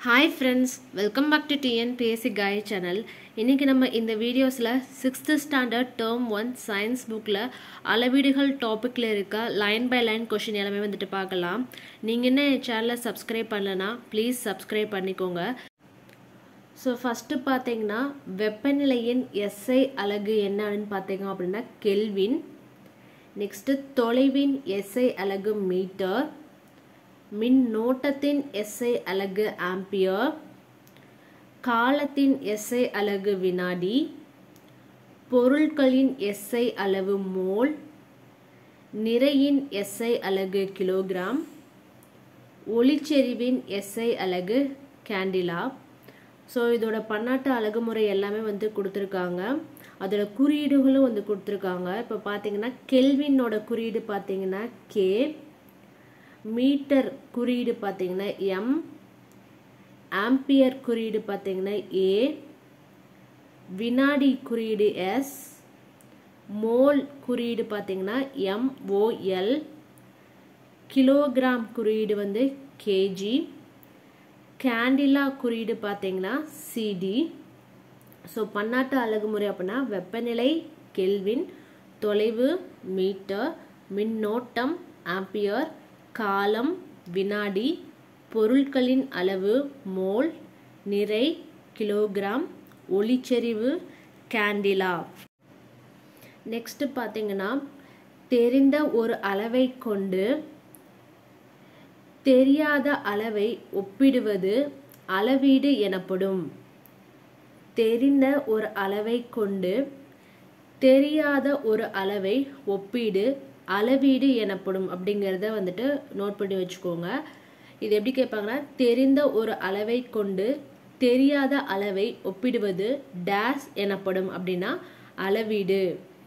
hi friends welcome back to TNPSC guy channel இன்றைக்கி நம்ம இந்த வீடியோஸில் sixth standard term one science புக்கில் அளவீடுகள் டாப்பிக்கில் இருக்க லைன் பை லைன் கொஷின் எல்லாமே வந்துட்டு பார்க்கலாம் நீங்கள் என்ன என் சேனலை சப்ஸ்கிரைப் பண்ணலனா ப்ளீஸ் சப்ஸ்கிரைப் பண்ணிக்கோங்க ஸோ ஃபஸ்ட்டு பார்த்தீங்கன்னா வெப்பநிலையின் எஸ்ஐ அலகு என்னன்னு பார்த்தீங்க அப்படின்னா கெல்வின் நெக்ஸ்ட்டு தொலைவின் எஸ்ஐ அலகு மீட்டர் மின்னோட்டத்தின் எஸ்ஐ அலகு ஆம்பியர் காலத்தின் எஸ்ஐ அலகு வினாடி பொருட்களின் எஸ்ஐ அளவு மோல் நிறையின் எஸ்ஐ அலகு கிலோகிராம் ஒளிச்செறிவின் எஸ்ஐ அலகு கேண்டிலா ஸோ இதோட பன்னாட்டு அழகு முறை எல்லாமே வந்து கொடுத்துருக்காங்க அதோட குறியீடுகளும் வந்து கொடுத்துருக்காங்க இப்போ பார்த்தீங்கன்னா கெல்வினோட குறியீடு பார்த்தீங்கன்னா கே மீட்டர் குறியீடு பார்த்தீங்கன்னா எம் ஆம்பியர் குறியீடு பார்த்தீங்கன்னா ஏ வினாடி குறியீடு எஸ் மோல் குறியீடு பார்த்தீங்கன்னா எம்ஓஎல் கிலோகிராம் குறியீடு வந்து கேஜி கேண்டிலா குறியீடு பார்த்தீங்கன்னா சிடி ஸோ பன்னாட்டு அழகு முறை அப்படின்னா வெப்பநிலை கெல்வின் தொலைவு மீட்டர் மின்னோட்டம் ஆம்பியர் காலம் வினாடி பொருட்களின் அளவு மோல் நிறை கிலோகிராம் ஒளிச்செறிவு கேண்டிலா நெக்ஸ்ட் பார்த்தீங்கன்னா தெரிந்த ஒரு அளவை கொண்டு தெரியாத அளவை ஒப்பிடுவது அளவீடு எனப்படும் தெரிந்த ஒரு அளவை கொண்டு தெரியாத ஒரு அளவை ஒப்பீடு அளவீடு எனப்படும் அப்படிங்கிறத வந்துட்டு நோட் பண்ணி வச்சுக்கோங்க இது எப்படி கேட்பாங்கன்னா தெரிந்த ஒரு அளவை கொண்டு தெரியாத அளவை ஒப்பிடுவது டேஸ் எனப்படும் அப்படின்னா அளவீடு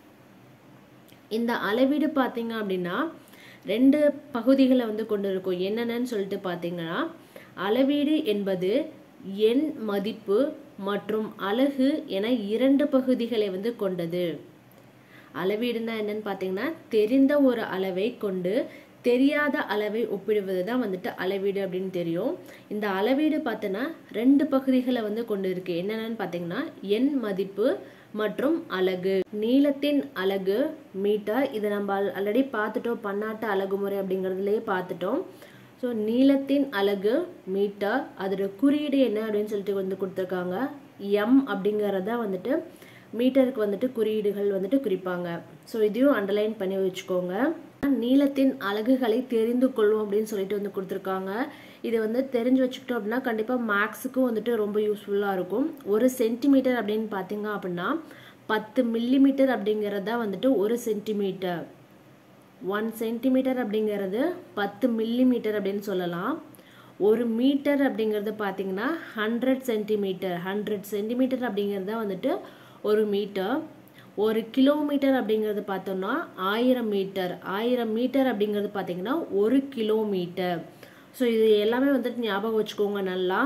இந்த அளவீடு பார்த்தீங்க அப்படின்னா ரெண்டு பகுதிகளை வந்து கொண்டு இருக்கும் என்னென்னு சொல்லிட்டு பார்த்தீங்கன்னா அளவீடு என்பது எண் மதிப்பு மற்றும் அலகு என இரண்டு பகுதிகளை வந்து கொண்டது அளவீடுனா என்னன்னு பார்த்தீங்கன்னா தெரிந்த ஒரு அளவை கொண்டு தெரியாத அளவை ஒப்பிடுவது தான் வந்துட்டு அளவீடு அப்படின்னு தெரியும் இந்த அளவீடு பார்த்தோன்னா ரெண்டு பகுதிகளை வந்து கொண்டு இருக்கு என்னென்னு பார்த்தீங்கன்னா எண் மதிப்பு மற்றும் அலகு நீளத்தின் அலகு மீட்டர் இதை நம்ம ஆல்ரெடி பார்த்துட்டோம் பன்னாட்டு அலகு முறை அப்படிங்கிறதுலேயே பார்த்துட்டோம் ஸோ நீளத்தின் அலகு மீட்டர் அதோட குறியீடு என்ன அப்படின்னு சொல்லிட்டு வந்து கொடுத்துருக்காங்க எம் அப்படிங்கிறத வந்துட்டு மீட்டருக்கு வந்துட்டு குறியீடுகள் வந்துட்டு குறிப்பாங்க ஸோ இதையும் அண்டர்லைன் பண்ணி வச்சுக்கோங்க நீளத்தின் அலகுகளை தெரிந்து கொள்ளும் அப்படின்னு சொல்லிட்டு வந்து கொடுத்துருக்காங்க இது வந்து தெரிஞ்சு வச்சுக்கிட்டோம் அப்படின்னா கண்டிப்பாக மேக்ஸுக்கும் வந்துட்டு ரொம்ப யூஸ்ஃபுல்லாக இருக்கும் ஒரு சென்டிமீட்டர் அப்படின்னு பார்த்தீங்க அப்படின்னா பத்து மில்லிமீட்டர் அப்படிங்கிறதா வந்துட்டு ஒரு சென்டிமீட்டர் ஒன் சென்டிமீட்டர் அப்படிங்கிறது பத்து மில்லிமீட்டர் அப்படின்னு சொல்லலாம் ஒரு மீட்டர் அப்படிங்கிறது பார்த்தீங்கன்னா ஹண்ட்ரட் சென்டிமீட்டர் ஹண்ட்ரட் சென்டிமீட்டர் அப்படிங்கிறது தான் வந்துட்டு ஒரு மீட்டர் ஒரு கிலோமீட்டர் அப்படிங்கிறது பார்த்தோம்னா ஆயிரம் மீட்டர் ஆயிரம் மீட்டர் அப்படிங்கிறது பார்த்தீங்கன்னா ஒரு கிலோமீட்டர் ஸோ இது எல்லாமே வந்துட்டு ஞாபகம் வச்சுக்கோங்க நல்லா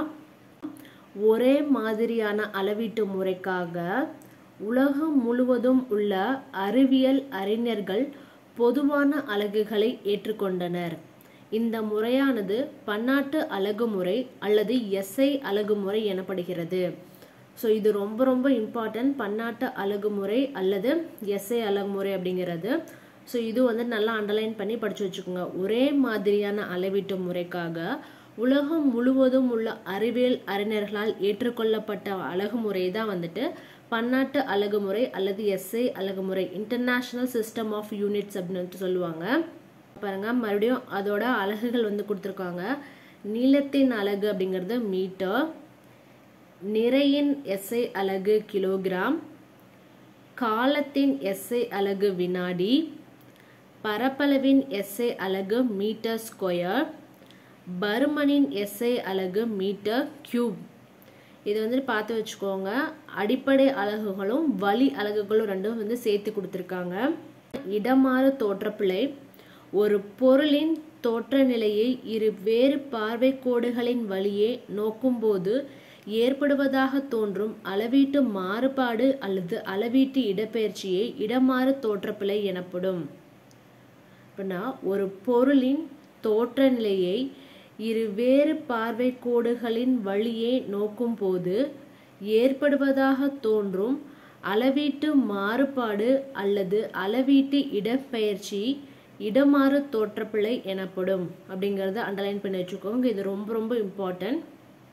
ஒரே மாதிரியான அளவீட்டு முறைக்காக உலகம் முழுவதும் உள்ள அறிவியல் அறிஞர்கள் பொதுவான அலகுகளை ஏற்றுக்கொண்டனர் இந்த முறையானது பன்னாட்டு அலகுமுறை அல்லது எஸ்ஐ அலகுமுறை எனப்படுகிறது ஸோ இது ரொம்ப ரொம்ப இம்பார்ட்டன்ட் பன்னாட்டு அழகுமுறை அல்லது எஸ்ஐ அழகுமுறை அப்படிங்கிறது ஸோ இது வந்து நல்லா அண்டர்லைன் பண்ணி படித்து வச்சுக்கோங்க ஒரே மாதிரியான அளவீட்டு முறைக்காக உலகம் முழுவதும் உள்ள அறிவியல் அறிஞர்களால் ஏற்றுக்கொள்ளப்பட்ட அழகுமுறை தான் வந்துட்டு பன்னாட்டு அழகுமுறை அல்லது எஸ்ஐ அழகுமுறை இன்டர்நேஷ்னல் சிஸ்டம் ஆஃப் யூனிட்ஸ் அப்படின்னு சொல்லுவாங்க பாருங்க மறுபடியும் அதோட அலகுகள் வந்து கொடுத்துருக்காங்க நீளத்தின் அலகு அப்படிங்கிறது மீட்டர் நிறையின் எஸ்ஐ அலகு கிலோகிராம் காலத்தின் எஸ்ஐ அலகு வினாடி பரப்பளவின் எஸ்ஐ அலகு மீட்டர் ஸ்கொயர் பருமனின் எஸ்ஐ அலகு மீட்டர் கியூப் இது வந்து பார்த்து வச்சுக்கோங்க அடிப்படை அலகுகளும் வழி அலகுகளும் ரெண்டும் வந்து சேர்த்து கொடுத்துருக்காங்க இடமாறு தோற்றப்பிழை ஒரு பொருளின் தோற்ற நிலையை இரு வேறு பார்வை கோடுகளின் வழியே நோக்கும்போது ஏற்படுவதாக தோன்றும் அளவீட்டு மாறுபாடு அல்லது அளவீட்டு இடப்பெயர்ச்சியை இடமாறு தோற்றப்பிழை எனப்படும் அப்படின்னா ஒரு பொருளின் தோற்ற நிலையை இரு வேறு பார்வை கோடுகளின் வழியே நோக்கும்போது ஏற்படுவதாக தோன்றும் அளவீட்டு மாறுபாடு அல்லது அளவீட்டு இடப்பெயர்ச்சி இடமாறு தோற்றப்பிழை எனப்படும் அப்படிங்கறத அண்டர்லைன் பண்ணி வச்சுக்கோங்க இது ரொம்ப ரொம்ப இம்பார்ட்டன்ட்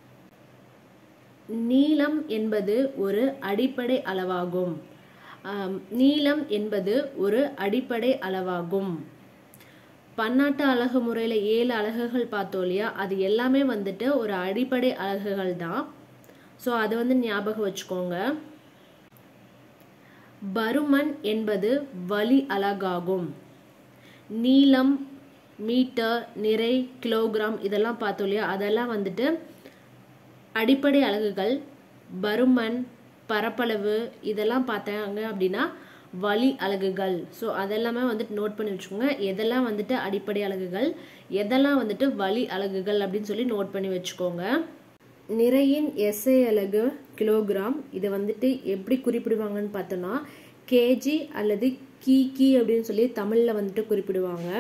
நீளம் என்பது ஒரு அடிப்படை அளவாகும் ஆம், நீளம் என்பது ஒரு அடிப்படை அளவாகும் பன்னாட்டு அலகு முறையில் ஏழு அலகுகள் பார்த்தோம் இல்லையா அது எல்லாமே வந்துட்டு ஒரு அடிப்படை அலகுகள் தான் ஸோ அதை வந்து ஞாபகம் வச்சுக்கோங்க பருமன் என்பது வழி அலகாகும் நீளம் மீட்டர் நிறை கிலோகிராம் இதெல்லாம் பார்த்தோம் இல்லையா அதெல்லாம் வந்துட்டு அடிப்படை அலகுகள் பருமன் பரப்பளவு இதெல்லாம் பார்த்தாங்க அப்படின்னா வழி அலகுகள் ஸோ அதெல்லாமே வந்துட்டு நோட் பண்ணி வச்சுக்கோங்க எதெல்லாம் வந்துட்டு அடிப்படை அலகுகள் எதெல்லாம் வந்துட்டு வழி அலகுகள் அப்படின்னு சொல்லி நோட் பண்ணி வச்சுக்கோங்க நிறையின் எஸ்ஐ அலகு கிலோகிராம் இதை வந்துட்டு எப்படி குறிப்பிடுவாங்கன்னு பார்த்தோன்னா கேஜி அல்லது கீகி அப்படின்னு சொல்லி தமிழில் வந்துட்டு குறிப்பிடுவாங்க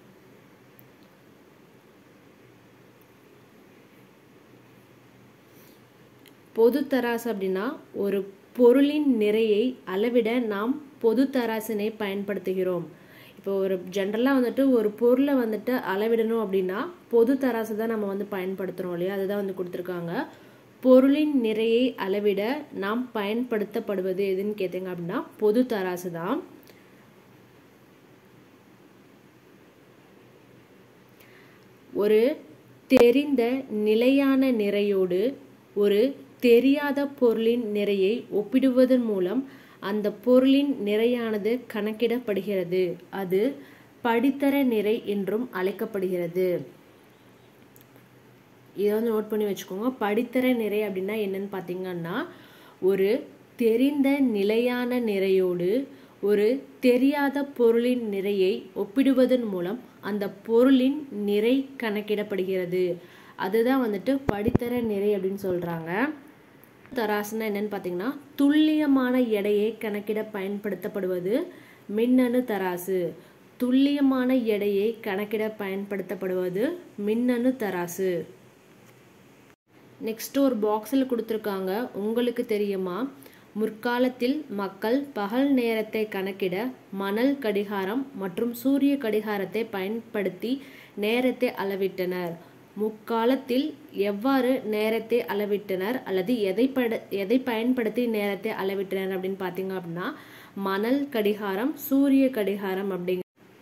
பொது தராசு அப்படின்னா ஒரு பொருளின் நிறையை அளவிட நாம் பொது தராசினை பயன்படுத்துகிறோம் இப்போ ஒரு ஜென்ரலாக வந்துட்டு ஒரு பொருளை வந்துட்டு அளவிடணும் அப்படின்னா பொது தராசு தான் நம்ம வந்து பயன்படுத்துகிறோம் இல்லையா அதுதான் வந்து கொடுத்துருக்காங்க பொருளின் நிறையை அளவிட நாம் பயன்படுத்தப்படுவது எதுன்னு கேட்டீங்க அப்படின்னா பொது தராசு தான் ஒரு தெரிந்த நிலையான நிறையோடு ஒரு தெரியாத பொருளின் நிறையை ஒப்பிடுவதன் மூலம் அந்த பொருளின் நிறையானது கணக்கிடப்படுகிறது அது படித்தர நிறை என்றும் அழைக்கப்படுகிறது இதை வந்து நோட் பண்ணி வச்சுக்கோங்க படித்தர நிறை அப்படின்னா என்னன்னு பார்த்தீங்கன்னா ஒரு தெரிந்த நிலையான நிறையோடு ஒரு தெரியாத பொருளின் நிறையை ஒப்பிடுவதன் மூலம் அந்த பொருளின் நிறை கணக்கிடப்படுகிறது அதுதான் வந்துட்டு படித்தர நிறை அப்படின்னு சொல்றாங்க தராசுனா என்னன்னு பார்த்தீங்கன்னா துல்லியமான எடையை கணக்கிட பயன்படுத்தப்படுவது மின்னணு தராசு துல்லியமான எடையை கணக்கிட பயன்படுத்தப்படுவது மின்னணு தராசு நெக்ஸ்ட் ஒரு பாக்ஸில் கொடுத்துருக்காங்க உங்களுக்கு தெரியுமா முற்காலத்தில் மக்கள் பகல் நேரத்தை கணக்கிட மணல் கடிகாரம் மற்றும் சூரிய கடிகாரத்தை பயன்படுத்தி நேரத்தை அளவிட்டனர் முக்காலத்தில் எவ்வாறு நேரத்தை அளவிட்டனர் அல்லது எதை பட எதை பயன்படுத்தி நேரத்தை அளவிட்டனர் அப்படின்னு பார்த்தீங்க அப்படின்னா மணல் கடிகாரம் சூரிய கடிகாரம் அப்படிங்க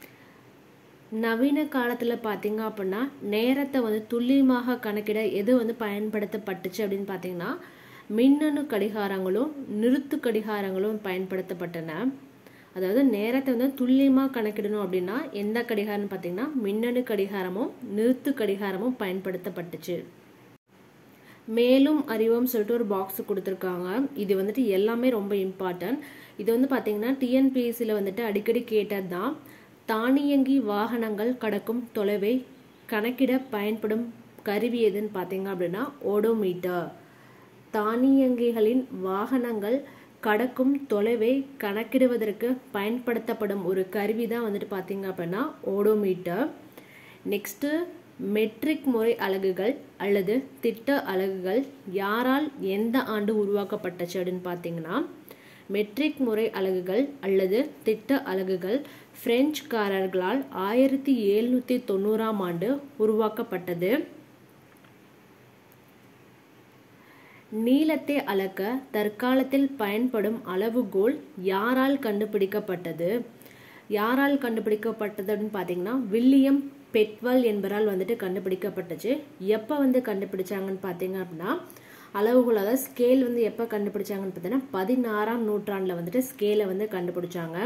நவீன காலத்தில் பார்த்தீங்க அப்படின்னா நேரத்தை வந்து துல்லியமாக கணக்கிட எது வந்து பயன்படுத்தப்பட்டுச்சு அப்படின்னு பார்த்தீங்கன்னா மின்னணு கடிகாரங்களும் நிறுத்து கடிகாரங்களும் பயன்படுத்தப்பட்டன அதாவது நேரத்தை வந்து துல்லியமாக கணக்கிடணும் அப்படின்னா எந்த கடிகாரம்னு பார்த்தீங்கன்னா மின்னணு கடிகாரமும் நிறுத்து கடிகாரமும் பயன்படுத்தப்பட்டுச்சு மேலும் அறிவோம் சொல்லிட்டு ஒரு பாக்ஸ் கொடுத்துருக்காங்க இது வந்துட்டு எல்லாமே ரொம்ப இம்பார்ட்டன்ட் இது வந்து பார்த்தீங்கன்னா டிஎன்பிஎஸ்சியில் வந்துட்டு அடிக்கடி கேட்டது தான் தானியங்கி வாகனங்கள் கடக்கும் தொலைவை கணக்கிட பயன்படும் கருவி எதுன்னு பார்த்தீங்க அப்படின்னா ஓடோமீட்டர் தானியங்கிகளின் வாகனங்கள் கடக்கும் தொலைவை கணக்கிடுவதற்கு பயன்படுத்தப்படும் ஒரு கருவி தான் வந்துட்டு பார்த்தீங்க அப்படின்னா ஓடோமீட்டர் நெக்ஸ்ட்டு மெட்ரிக் முறை அலகுகள் அல்லது திட்ட அலகுகள் யாரால் எந்த ஆண்டு உருவாக்கப்பட்டுச்சு அப்படின்னு பார்த்தீங்கன்னா மெட்ரிக் முறை அலகுகள் அல்லது திட்ட அலகுகள் பிரெஞ்சுக்காரர்களால் ஆயிரத்தி எழுநூத்தி தொண்ணூறாம் ஆண்டு உருவாக்கப்பட்டது நீளத்தை அளக்க தற்காலத்தில் பயன்படும் அளவுகோல் யாரால் கண்டுபிடிக்கப்பட்டது யாரால் கண்டுபிடிக்கப்பட்டது அப்படின்னு பார்த்தீங்கன்னா வில்லியம் பெட்வல் என்பவரால் வந்துட்டு கண்டுபிடிக்கப்பட்டுச்சு எப்போ வந்து கண்டுபிடிச்சாங்கன்னு பார்த்தீங்க அப்படின்னா அளவுகோல் அதாவது ஸ்கேல் வந்து எப்போ கண்டுபிடிச்சாங்கன்னு பார்த்தீங்கன்னா பதினாறாம் நூற்றாண்டில் வந்துட்டு ஸ்கேலை வந்து கண்டுபிடிச்சாங்க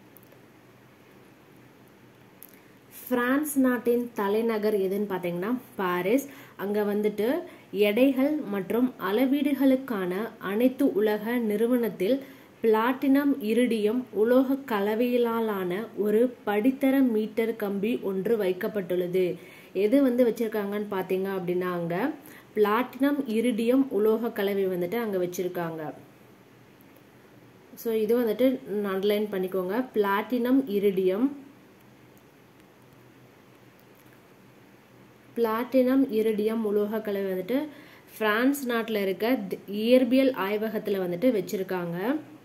பிரான்ஸ் நாட்டின் தலைநகர் எதுன்னு பார்த்தீங்கன்னா பாரிஸ் அங்கே வந்துட்டு எடைகள் மற்றும் அளவீடுகளுக்கான அனைத்து உலக நிறுவனத்தில் பிளாட்டினம் இரிடியம் உலோக கலவையிலான ஒரு படித்தர மீட்டர் கம்பி ஒன்று வைக்கப்பட்டுள்ளது எது வந்து வச்சிருக்காங்கன்னு பார்த்தீங்க அப்படின்னா அங்கே பிளாட்டினம் இரிடியம் உலோக கலவை வந்துட்டு அங்கே வச்சிருக்காங்க ஸோ இது வந்துட்டு அண்டர்லைன் பண்ணிக்கோங்க பிளாட்டினம் இரிடியம் பிளாட்டினம் இரிடியம் உலோக கலவை வந்துட்டு பிரான்ஸ் நாட்டில் இருக்க தி- இயற்பியல் ஆய்வகத்தில் வந்துட்டு வச்சிருக்காங்க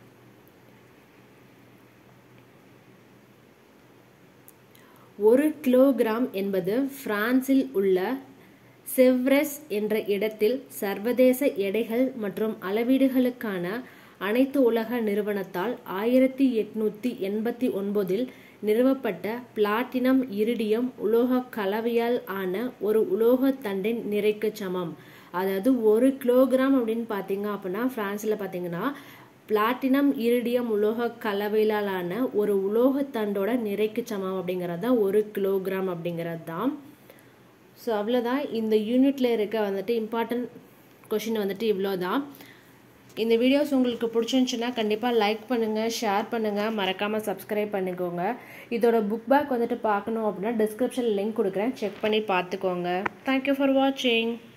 ஒரு கிலோகிராம் என்பது பிரான்சில் உள்ள செவ்ரஸ் என்ற இடத்தில் சர்வதேச எடைகள் மற்றும் அளவீடுகளுக்கான அனைத்து உலக நிறுவனத்தால் ஆயிரத்தி எட்நூத்தி எண்பத்தி ஒன்பதில் நிறுவப்பட்ட பிளாட்டினம் இரிடியம் உலோக கலவையால் ஆன ஒரு உலோகத் தண்டின் நிறைக்கு சமம் அதாவது ஒரு கிலோகிராம் அப்படின்னு பார்த்தீங்க அப்படின்னா பிரான்ஸ்ல பார்த்தீங்கன்னா பிளாட்டினம் இரிடியம் உலோக கலவையிலான ஒரு உலோகத்தண்டோட நிறைக்கு சமம் அப்படிங்கிறது தான் ஒரு கிலோகிராம் அப்படிங்கிறது தான் ஸோ அவ்வளோதான் இந்த யூனிட்ல இருக்க வந்துட்டு இம்பார்ட்டன்ட் கொஷின் வந்துட்டு இவ்வளோ தான் இந்த வீடியோஸ் உங்களுக்கு பிடிச்சிருந்துச்சுன்னா கண்டிப்பாக லைக் பண்ணுங்கள் ஷேர் பண்ணுங்கள் மறக்காமல் சப்ஸ்கிரைப் பண்ணிக்கோங்க இதோட புக் பேக் வந்துட்டு பார்க்கணும் அப்படின்னா டிஸ்கிரிப்ஷன் லிங்க் கொடுக்குறேன் செக் பண்ணி பார்த்துக்கோங்க தேங்க்யூ ஃபார் வாட்சிங்